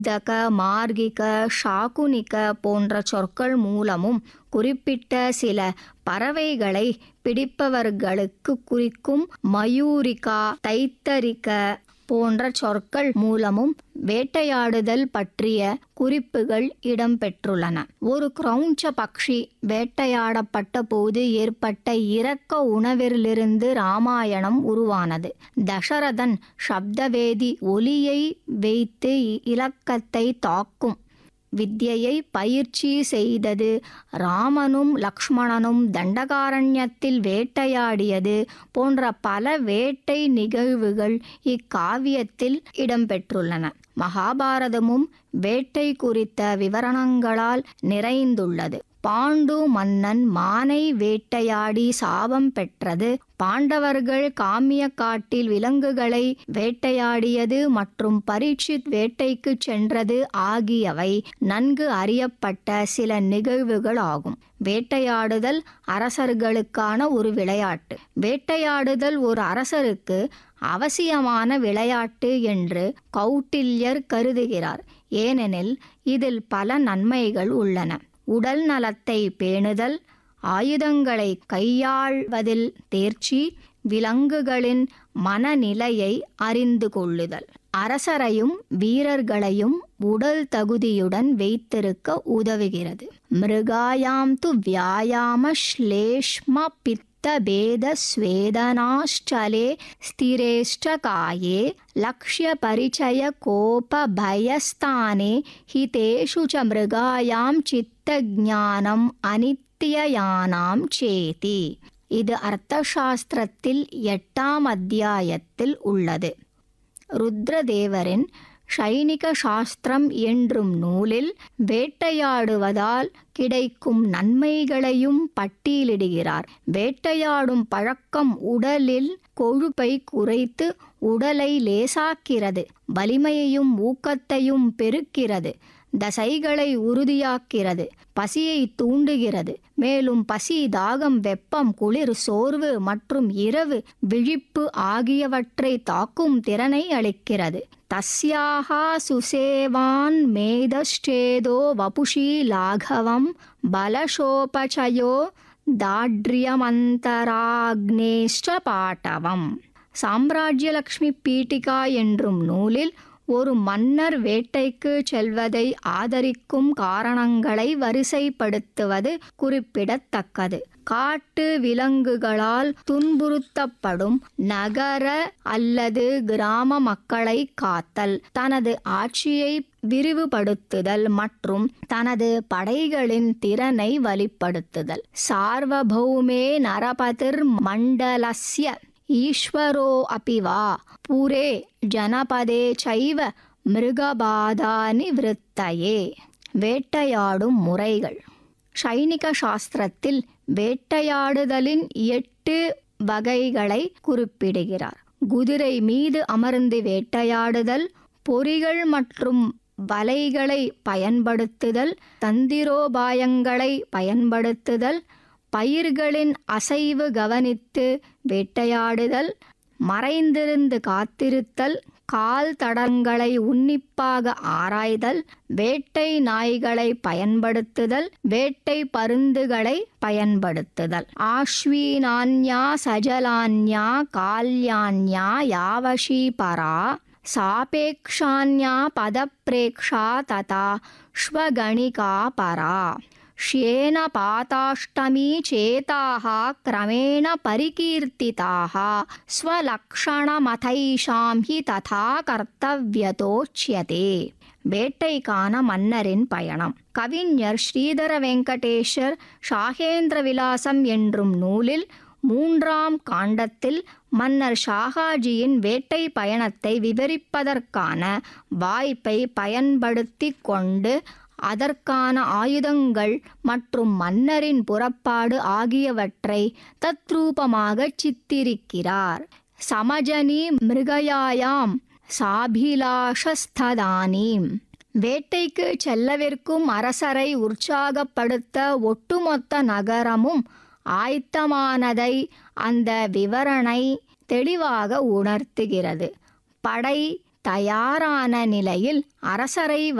தக மார்கிக ஷாகுனிக போன்ற சொற்கள் மூலமும் குறிப்பிட்ட சில பறவைகளை பிடிப்பவர்களுக்கு குறிக்கும் மயூரிகா தைத்தரிக போன்ற சொற்கள் மூலமும் வேட்டையாடுதல் பற்றிய குறிப்புகள் இடம்பெற்றுள்ளன ஒரு கிரௌஞ்ச பக்ஷி வேட்டையாடப்பட்ட போது ஏற்பட்ட இரக்க உணவிலிருந்து ராமாயணம் உருவானது தசரதன் சப்தவேதி ஒலியை வைத்து இலக்கத்தை தாக்கும் வித்யையை பயிற்சி செய்தது ராமனும் லக்ஷ்மணனும் தண்டகாரண்யத்தில் வேட்டையாடியது போன்ற பல வேட்டை நிகழ்வுகள் இக்காவியத்தில் இடம்பெற்றுள்ளன மகாபாரதமும் வேட்டை குறித்த விவரணங்களால் நிறைந்துள்ளது பாண்டு மன்னன் மானை வேட்டையாடி சாபம் பெற்றது பாண்டவர்கள் காமிய காட்டில் விலங்குகளை வேட்டையாடியது மற்றும் பரீட்சித் வேட்டைக்கு சென்றது ஆகியவை நன்கு அறியப்பட்ட சில நிகழ்வுகள் ஆகும் வேட்டையாடுதல் அரசர்களுக்கான ஒரு விளையாட்டு வேட்டையாடுதல் ஒரு அரசருக்கு அவசியமான விளையாட்டு என்று கௌட்டில்யர் கருதுகிறார் ஏனெனில் இதில் பல நன்மைகள் உள்ளன உடல் நலத்தை பேணுதல் ஆயுதங்களை கையாள்வதில் தேர்ச்சி விலங்குகளின் மனநிலையை அறிந்து கொள்ளுதல் அரசரையும் வீரர்களையும் உடல் தகுதியுடன் வைத்திருக்க உதவுகிறது மிருகாயாம் து வியாயாம ஸ்லேஷ்ம பித்த பேத ஸ்வேதனாஷ்டலே ஸ்திரேஷ்டகாயே லக்ஷ்ய பரிச்சய கோப பயஸ்தானே ஹிதேஷு ச மிருகாயாம் சித்த ஜானம் அனித்யயானாம் சேதி இது அர்த்தசாஸ்திரத்தில் எட்டாம் அத்தியாயத்தில் உள்ளது ருத்ரதேவரின் சைனிக சாஸ்திரம் என்றும் நூலில் வேட்டையாடுவதால் கிடைக்கும் நன்மைகளையும் பட்டியலிடுகிறார் வேட்டையாடும் பழக்கம் உடலில் கொழுப்பை குறைத்து உடலை லேசாக்கிறது வலிமையையும் ஊக்கத்தையும் பெருக்கிறது தசைகளை உறுதியாக்கிறது பசியை தூண்டுகிறது மேலும் பசி தாகம் வெப்பம் குளிர் சோர்வு மற்றும் இரவு விழிப்பு ஆகியவற்றை தாக்கும் திறனை அளிக்கிறது தஸ்யாகா சுசேவான் மேதஷ்டேதோ வபுஷி லாகவம் பலசோபச்சயோ தாட்ரியமந்தராக்னேஷ்ட பாட்டவம் சாம்ராஜ்யலக்ஷ்மி பீட்டிகா என்றும் நூலில் ஒரு மன்னர் வேட்டைக்கு செல்வதை ஆதரிக்கும் காரணங்களை வரிசைப்படுத்துவது குறிப்பிடத்தக்கது காட்டு விலங்குகளால் துன்புறுத்தப்படும் நகர அல்லது கிராம மக்களை காத்தல் தனது ஆட்சியை விரிவுபடுத்துதல் மற்றும் தனது படைகளின் திறனை வலிப்படுத்துதல் சார்வபௌமே நரபதிர் மண்டலஸ்ய ஈஸ்வரோ அபி வா புரே ஜனபதே சைவ மிருகபாதானி விருத்தையே வேட்டையாடும் முறைகள் சைனிக சாஸ்திரத்தில் வேட்டையாடுதலின் எட்டு வகைகளை குறிப்பிடுகிறார் குதிரை மீது அமர்ந்து வேட்டையாடுதல் பொறிகள் மற்றும் வலைகளை பயன்படுத்துதல் தந்திரோபாயங்களை பயன்படுத்துதல் பயிர்களின் அசைவு கவனித்து வேட்டையாடுதல் மறைந்திருந்து காத்திருத்தல் கால் தடங்களை உன்னிப்பாக ஆராய்தல் வேட்டை நாய்களை பயன்படுத்துதல் வேட்டை பருந்துகளை பயன்படுத்துதல் ஆஸ்வீனான்யா சஜலான்யா கால்யான்யா யாவஷி பரா சாபேக்ஷான்யா பதப்ரேக்ஷா ததா ஸ்வகணிகா பரா ஷ்யேன பாதாஷ்டமீ சேதாக கிரமேண பரிகீர்த்திதாக ஸ்வலக்ஷணமதைஷாம் ஹி ததா கர்த்தவியதோச்சியதே வேட்டைக்கான மன்னரின் பயணம் கவிஞர் ஸ்ரீதர வெங்கடேஷர் ஷாகேந்திர விலாசம் என்றும் நூலில் மூன்றாம் காண்டத்தில் மன்னர் ஷாகாஜியின் வேட்டை பயணத்தை விவரிப்பதற்கான வாய்ப்பை பயன்படுத்தி கொண்டு அதற்கான ஆயுதங்கள் மற்றும் மன்னரின் புறப்பாடு ஆகியவற்றை தத்ரூபமாக சித்திரிக்கிறார் சமஜனி மிருகயாயாம் சாபிலாஷஸ்ததானீம் வேட்டைக்கு செல்லவிருக்கும் அரசரை உற்சாகப்படுத்த ஒட்டுமொத்த நகரமும் ஆயத்தமானதை அந்த விவரணை தெளிவாக உணர்த்துகிறது படை தயாரான நிலையில் அரசரை